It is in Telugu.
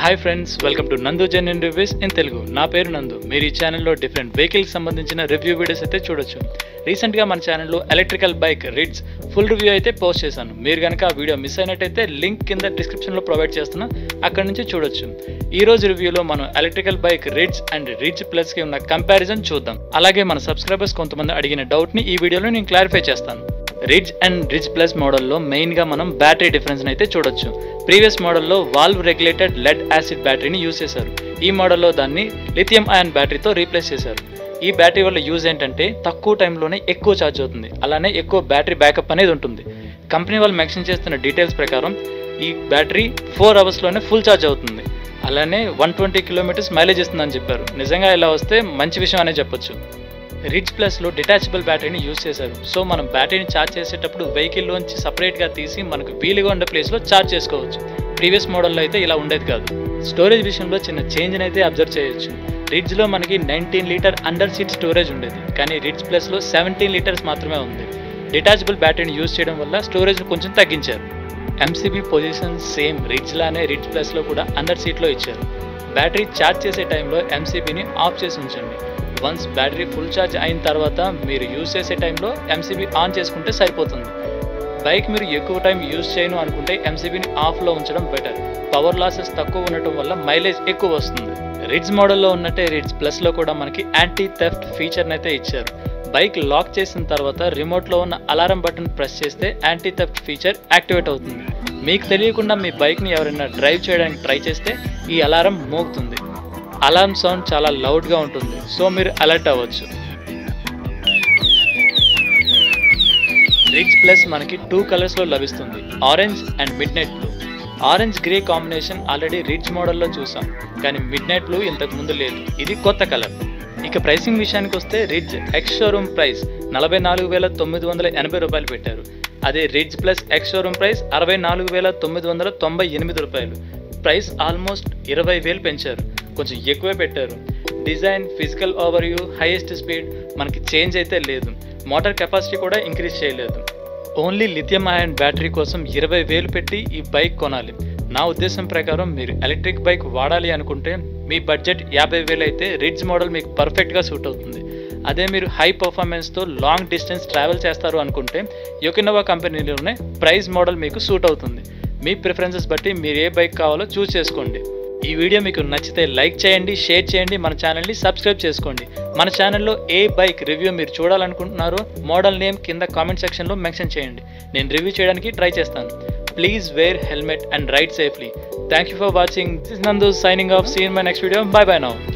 hi friends welcome to Nandu genuine reviews in Telugu నా పేరు నందు మీరు ఈ ఛానల్లో డిఫరెంట్ వెహికల్కి సంబంధించిన రివ్యూ వీడియోస్ అయితే చూడొచ్చు రీసెంట్గా మన ఛానల్లో electrical bike Ridge full review అయితే పోస్ట్ చేశాను మీరు కనుక ఆ వీడియో మిస్ అయినట్టయితే లింక్ కింద డిస్క్రిప్షన్లో ప్రొవైడ్ చేస్తున్నా అక్కడ నుంచి చూడొచ్చు ఈ రోజు రివ్యూలో మనం electrical bike Ridge and Ridge ప్లస్కి ఉన్న కంపారిజన్ చూద్దాం అలాగే మన సబ్స్క్రైబర్స్ కొంతమంది అడిగిన డౌట్ని ఈ వీడియోలో నేను క్లారిఫై చేస్తాను రిడ్జ్ అండ్ రిడ్జ్ ప్లస్ మోడల్లో మెయిన్గా మనం బ్యాటరీ డిఫరెన్స్ అయితే చూడొచ్చు ప్రీవియస్ మోడల్లో వాల్వ్ రెగ్యులేటెడ్ లెడ్ యాసిడ్ బ్యాటరీని యూజ్ చేశారు ఈ మోడల్లో దాన్ని లిథియం అయాన్ బ్యాటరీతో రీప్లేస్ చేశారు ఈ బ్యాటరీ వల్ల యూజ్ ఏంటంటే తక్కువ టైంలోనే ఎక్కువ ఛార్జ్ అవుతుంది అలానే ఎక్కువ బ్యాటరీ బ్యాకప్ అనేది ఉంటుంది కంపెనీ వాళ్ళు మెన్షన్ చేస్తున్న డీటెయిల్స్ ప్రకారం ఈ బ్యాటరీ ఫోర్ అవర్స్లోనే ఫుల్ ఛార్జ్ అవుతుంది అలానే వన్ ట్వంటీ కిలోమీటర్స్ మైలేజ్ ఇస్తుందని చెప్పారు నిజంగా ఇలా వస్తే మంచి విషయం అనే చెప్పొచ్చు రిడ్జ్ ప్లస్లో డిటాచబుల్ బ్యాటరీని యూజ్ చేశారు సో మనం బ్యాటరీని ఛార్జ్ చేసేటప్పుడు వెహికల్లోంచి సపరేట్గా తీసి మనకు వీలుగా ఉండే ప్లేస్లో ఛార్జ్ చేసుకోవచ్చు ప్రీవియస్ మోడల్లో అయితే ఇలా ఉండేది కాదు స్టోరేజ్ విషయంలో చిన్న చేంజ్ని అయితే అబ్జర్వ్ చేయొచ్చు రిడ్జ్లో మనకి nineteen litre under seat storage ఉండేది కానీ రిడ్జ్ ప్లస్లో సెవెంటీన్ లీటర్స్ మాత్రమే ఉంది డిటాచబుల్ బ్యాటరీని యూజ్ చేయడం వల్ల స్టోరేజ్ని కొంచెం తగ్గించారు ఎంసీబీ పొజిషన్ సేమ్ రిడ్జ్ లానే రిడ్జ్ ప్లస్లో కూడా అండర్ సీట్లో ఇచ్చారు బ్యాటరీ ఛార్జ్ చేసే టైంలో ఎంసీబీని ఆఫ్ చేసి ఉంచండి వన్స్ బ్యాటరీ ఫుల్ ఛార్జ్ అయిన తర్వాత మీరు యూజ్ చేసే టైంలో ఎంసీబీ ఆన్ చేసుకుంటే సరిపోతుంది బైక్ మీరు ఎక్కువ టైం యూజ్ చేయను అనుకుంటే ఎంసీబీని ఆఫ్లో ఉంచడం బెటర్ పవర్ లాసెస్ తక్కువ ఉండటం వల్ల మైలేజ్ ఎక్కువ వస్తుంది రిడ్జ్ మోడల్లో ఉన్నట్టే రిడ్జ్ ప్లస్లో కూడా మనకి యాంటీ థెఫ్ట్ ఫీచర్ని అయితే ఇచ్చారు బైక్ లాక్ చేసిన తర్వాత రిమోట్లో ఉన్న అలారం బటన్ ప్రెస్ చేస్తే యాంటీ థెఫ్ట్ ఫీచర్ యాక్టివేట్ అవుతుంది మీకు తెలియకుండా మీ బైక్ని ఎవరైనా డ్రైవ్ చేయడానికి ట్రై చేస్తే ఈ అలారం మోగుతుంది అలారం సౌండ్ చాలా లౌడ్గా ఉంటుంది సో మీరు అలర్ట్ అవ్వచ్చు రిచ్ ప్లస్ మనకి టూ కలర్స్లో లభిస్తుంది orange and midnight blue orange grey combination already Ridge మోడల్లో చూసాం కానీ మిడ్ నైట్ బ్లూ ఇంతకు ముందు లేదు ఇది కొత్త కలర్ ఇక ప్రైసింగ్ విషయానికి వస్తే రిడ్జ్ ఎక్స్ షోరూమ్ ప్రైస్ నలభై నాలుగు వేల తొమ్మిది వందల ఎనభై రూపాయలు పెట్టారు అదే Ridge plus ex showroom price అరవై నాలుగు వేల తొమ్మిది వందల తొంభై ఎనిమిది రూపాయలు ప్రైస్ ఆల్మోస్ట్ ఇరవై వేలు పెంచారు కొంచెం ఎక్కువే పెట్టారు design physical overview highest speed మనకి చేంజ్ అయితే లేదు మోటార్ కెపాసిటీ కూడా ఇంక్రీజ్ చేయలేదు ఓన్లీ లిథియం అయాన్ బ్యాటరీ కోసం ఇరవై వేలు పెట్టి ఈ బైక్ కొనాలి నా ఉద్దేశం ప్రకారం మీరు ఎలక్ట్రిక్ బైక్ వాడాలి అనుకుంటే మీ బడ్జెట్ యాభై వేలు అయితే రిడ్జ్ మోడల్ మీకు పర్ఫెక్ట్గా సూట్ అవుతుంది అదే మీరు హై పర్ఫార్మెన్స్తో లాంగ్ డిస్టెన్స్ ట్రావెల్ చేస్తారు అనుకుంటే యోకినోవా కంపెనీలోనే ప్రైస్ మోడల్ మీకు సూట్ అవుతుంది మీ ప్రిఫరెన్సెస్ బట్టి మీరు ఏ బైక్ కావాలో చూస్ చేసుకోండి ఈ వీడియో మీకు నచ్చితే లైక్ చేయండి షేర్ చేయండి మన ఛానల్ని సబ్స్క్రైబ్ చేసుకోండి మన ఛానల్లో ఏ బైక్ రివ్యూ మీరు చూడాలనుకుంటున్నారో మోడల్ నేమ్ కింద కామెంట్ సెక్షన్లో మెన్షన్ చేయండి నేను రివ్యూ చేయడానికి ట్రై చేస్తాను please wear helmet and ride safely thank you for watching this Nandu signing off seen my next video bye bye now